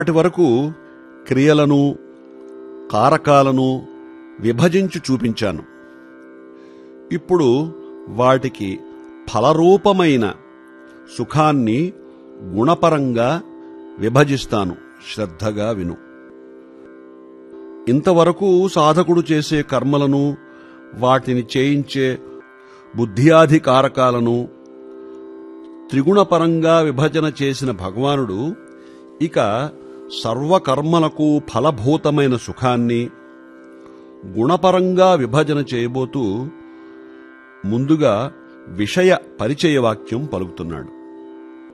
అటు వరకు క్రియలను కారకాలను విభజించి చూపించాను ఇప్పుడు వాటికి ఫలరూపమైన సుఖాన్ని గుణపరంగా విభజిస్తాను శ్రద్ధగా విను ఇంతవరకు సాధకుడు చేసే కర్మలను వాటిని చేయించే బుద్ధియాధి కారకాలను త్రిగుణపరంగా విభజన చేసిన భగవానుడు ఇక సర్వకర్మలకు ఫలభూతమైన సుఖాన్ని గుణపరంగా విభజన చేయబోతూ ముందుగా విషయ పరిచయ వాక్యం పలుకుతున్నాడు